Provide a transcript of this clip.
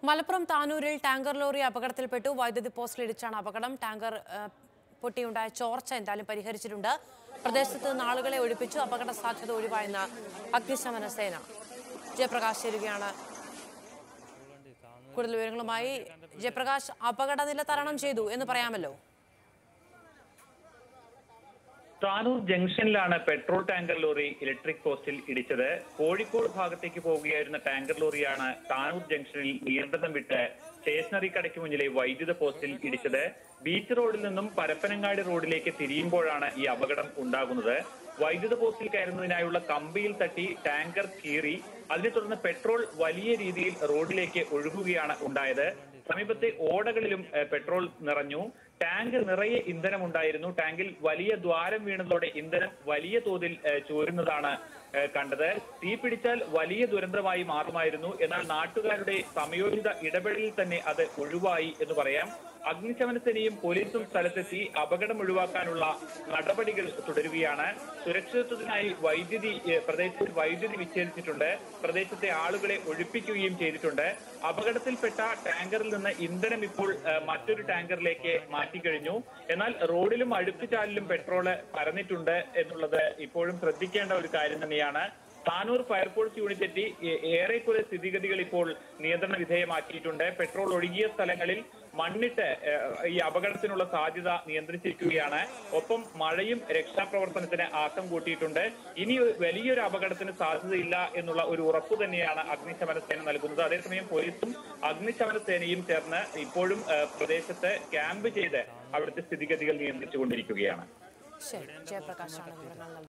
മലപ്പുറം താനൂരിൽ tanker lorry അപകടത്തിൽപ്പെട്ടു വൈദ്യുതി പോസ്റ്റിൽ ഇടിച്ചാണ് അപകടം ടാങ്കർ ആ, പൊട്ടിയുണ്ടായ ചോർച്ച എന്തായാലും പരിഹരിച്ചിട്ടുണ്ട് പ്രദേശത്ത് നിന്ന് ആളുകളെ ഒഴിപ്പിച്ചു അപകട സാധ്യത ഒഴിവായെന്ന് അഗ്നിശമന സേന ജയപ്രകാശ് ചേരുകയാണ് കൂടുതൽ വിവരങ്ങളുമായി ജയപ്രകാശ് അപകടനില തരണം ചെയ്തു എന്ന് പറയാമല്ലോ താനൂർ ജംഗ്ഷനിലാണ് പെട്രോൾ ടാങ്കർ ലോറി ഇലക്ട്രിക് പോസ്റ്റിൽ ഇടിച്ചത് കോഴിക്കോട് ഭാഗത്തേക്ക് പോവുകയായിരുന്ന ടാങ്കർ ലോറിയാണ് താനൂർ ജംഗ്ഷനിൽ നിയന്ത്രണം വിട്ട് സ്റ്റേഷനറി കടയ്ക്ക് മുന്നിലെ വൈദ്യുത പോസ്റ്റിൽ ഇടിച്ചത് ബീച്ച് റോഡിൽ നിന്നും പരപ്പനങ്ങാടി റോഡിലേക്ക് തിരിയുമ്പോഴാണ് ഈ അപകടം ഉണ്ടാകുന്നത് വൈദ്യുത പോസ്റ്റിൽ കയറുന്നതിനായുള്ള കമ്പിയിൽ തട്ടി ടാങ്കർ കീറി അതിനെ തുടർന്ന് പെട്രോൾ വലിയ രീതിയിൽ റോഡിലേക്ക് ഒഴുകുകയാണ് ഉണ്ടായത് സമീപത്തെ ഓടകളിലും ഏഹ്, പെട്രോൾ നിറഞ്ഞു ടാങ്ക് നിറയെ ഇന്ധനം ഉണ്ടായിരുന്നു ടാങ്കിൽ വലിയ ദ്വാരം വീണതോടെ ഇന്ധനം വലിയ തോതിൽ ഏഹ്, ചോരുന്നതാണ് ഏഹ്, കണ്ടത് തീ പിടിച്ചാൽ വലിയ ദുരന്തമായി മാറുമായിരുന്നു എന്നാൽ നാട്ടുകാരുടെ സമയോചിത ഇടപെടലിൽ തന്നെ അത് ഒഴിവായി എന്ന് പറയാം അഗ്നിശമന സേനയും പോലീസും സ്ഥലത്തെത്തി അപകടം ഒഴിവാക്കാനുള്ള നടപടികൾ തുടരുകയാണ് സുരക്ഷിതത്വത്തിനായി വൈദ്യുതി ഏഹ്, പ്രദേശത്ത് വൈദ്യുതി വിച്ഛേദിച്ചിട്ടുണ്ട് പ്രദേശത്തെ ആളുകളെ ഒഴിപ്പിക്കുകയും ചെയ്തിട്ടുണ്ട് അപകടത്തിൽപ്പെട്ട ടാങ്കറിൽ നിന്ന് ഇന്ധനം ഇപ്പോൾ ഏഹ്, മറ്റൊരു ടാങ്കറിലേക്ക് മാറ്റിക്കഴിഞ്ഞു എന്നാൽ റോഡിലും അഴുക്കുചാലിലും പെട്രോള് പരന്നിട്ടുണ്ട് എന്നുള്ളത് ഇപ്പോഴും ശ്രദ്ധിക്കേണ്ട ഒരു കാര്യം തന്നെയാണ് താനൂർ ഫയർഫോഴ്സ് യൂണിറ്റ് എത്തി ഏ- ഏറെക്കുറെ സ്ഥിതിഗതികൾ ഇപ്പോൾ നിയന്ത്രണ വിധേയമാക്കിയിട്ടുണ്ട് പെട്രോൾ ഒഴുകിയ സ്ഥലങ്ങളിൽ മണ്ണിട്ട് ഏഹ്, ഈ അപകടത്തിനുള്ള സാധ്യത നിയന്ത്രിച്ചിരിക്കുകയാണ് ഒപ്പം മഴയും രക്ഷാപ്രവർത്തനത്തിന് ആക്കം കൂട്ടിയിട്ടുണ്ട് ഇനി ഒരു വലിയൊരു അപകടത്തിന് സാധ്യതയില്ല എന്നുള്ള ഒരു ഉറപ്പ് തന്നെയാണ് അഗ്നിശമന സേന നൽകുന്നത് അതേസമയം പോലീസും അഗ്നിശമന സേനയും ചേർന്ന് ഇപ്പോഴും ഏഹ്, പ്രദേശത്ത് ക്യാമ്പ് ചെയ്ത് അവിടുത്തെ സ്ഥിതിഗതികൾ നിയന്ത്രിച്ചുകൊണ്ടിരിക്കുകയാണ് ശരി ജയപ്രകാശാണ് വിവരങ്ങൾ നൽകിയത്